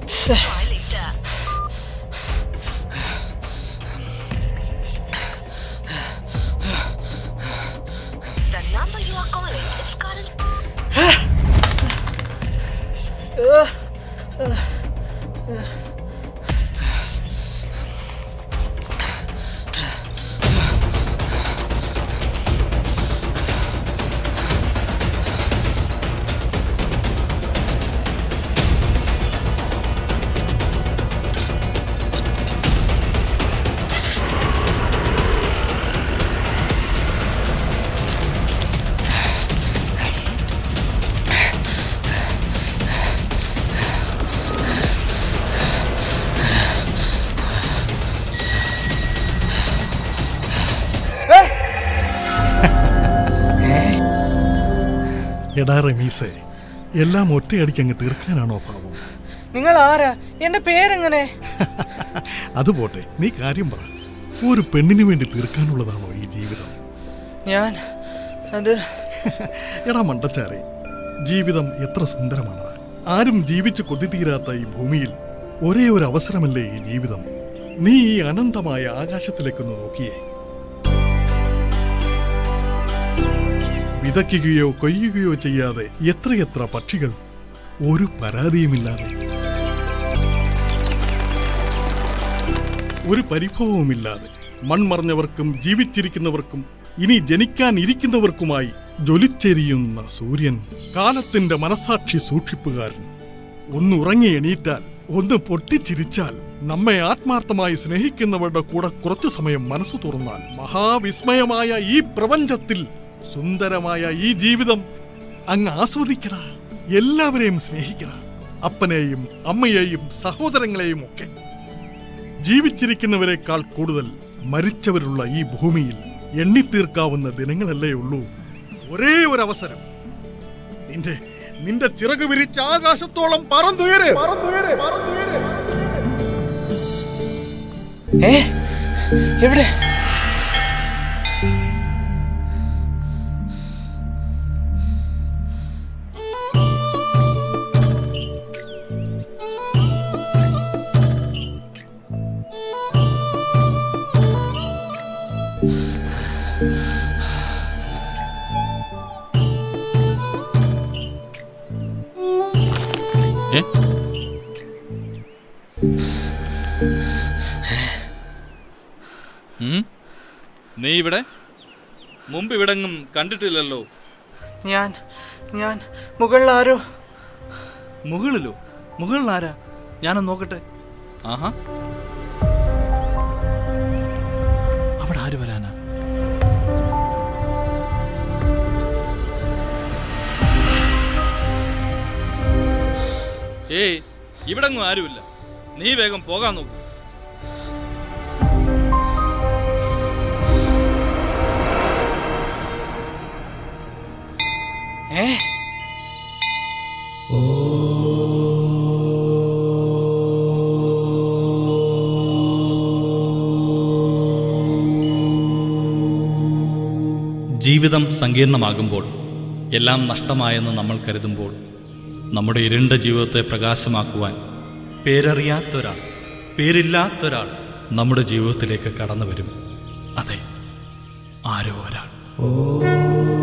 Try later. The number you are calling is currently എടാ റമീസേ എല്ലാം ഒറ്റയടിക്ക് അങ്ങ് തീർക്കാനാണോ പാവം നിങ്ങൾ ആരാ എന്റെ പേരെങ്ങനെ അത് പോട്ടെ നീ കാര്യം പറ ഒരു പെണ്ണിന് വേണ്ടി തീർക്കാനുള്ളതാണോ ഈ ജീവിതം ഞാൻ അത് എടാ മണ്ടച്ചാരെ ജീവിതം എത്ര സുന്ദരമാണടാ ആരും ജീവിച്ചു കൊതിതീരാത്ത ഈ ഭൂമിയിൽ ഒരേ ഒരു അവസരമല്ലേ ഈ ജീവിതം നീ ഈ അനന്തമായ ആകാശത്തിലേക്കൊന്ന് നോക്കിയേ വിതയ്ക്കുകയോ കൊയ്യുകയോ ചെയ്യാതെ എത്രയെത്ര പക്ഷികൾ ഒരു പരാതിയുമില്ലാതെ ഒരു പരിഭവവുമില്ലാതെ മൺമറഞ്ഞവർക്കും ജീവിച്ചിരിക്കുന്നവർക്കും ഇനി ജനിക്കാൻ ഇരിക്കുന്നവർക്കുമായി ജ്വലിച്ചെരിയുന്ന സൂര്യൻ കാലത്തിന്റെ മനസാക്ഷി സൂക്ഷിപ്പുകാരൻ ഒന്ന് ഉറങ്ങി എണീറ്റാൽ ഒന്ന് പൊട്ടിച്ചിരിച്ചാൽ നമ്മെ ആത്മാർത്ഥമായി സ്നേഹിക്കുന്നവരുടെ കൂടെ കുറച്ചു സമയം മനസ്സു തുറന്നാൽ മഹാവിസ്മയമായ ഈ പ്രപഞ്ചത്തിൽ സുന്ദരമായ ഈ ജീവിതം അങ്ങ് ആസ്വദിക്കട എല്ലാവരെയും സ്നേഹിക്കട അപ്പനെയും അമ്മയെയും സഹോദരങ്ങളെയും ഒക്കെ ജീവിച്ചിരിക്കുന്നവരെക്കാൾ കൂടുതൽ മരിച്ചവരുള്ള ഈ ഭൂമിയിൽ എണ്ണിത്തീർക്കാവുന്ന ദിനങ്ങളല്ലേ ഉള്ളൂ ഒരേ ഒരു അവസരം നിന്റെ നിന്റെ ചിറക് വിരിച്ച ആകാശത്തോളം പറന്നുയരെ പറന്നുയരെ പറന്നുയരെ ഏ എവിടെ ഏ ഉം? നീ ഇവിടെ മുമ്പ് ഇവിടെങ്ങും കണ്ടിട്ടില്ലല്ലോ ഞാൻ ഞാൻ മുകളിൽ ആരോ മുകളിലോ മുകളിൽ ആരാ ഞാനൊന്ന് നോക്കട്ടെ ആഹാ അവിടെ ആര് വരാനാ ഏയ് ഇവിടെങ്ങും ആരുമില്ല നീ വേഗം പോകാൻ നോക്കൂ ഏ ജീവിതം സങ്കീർണമാകുമ്പോൾ എല്ലാം നഷ്ടമായെന്ന് നമ്മൾ കരുതുമ്പോൾ നമ്മുടെ ഇരുണ്ട ജീവിതത്തെ പ്രകാശമാക്കുവാൻ പേരറിയാത്തൊരാൾ പേരില്ലാത്തൊരാൾ നമ്മുടെ ജീവിതത്തിലേക്ക് കടന്നു വരും അതെ ആരോ ഒരാൾ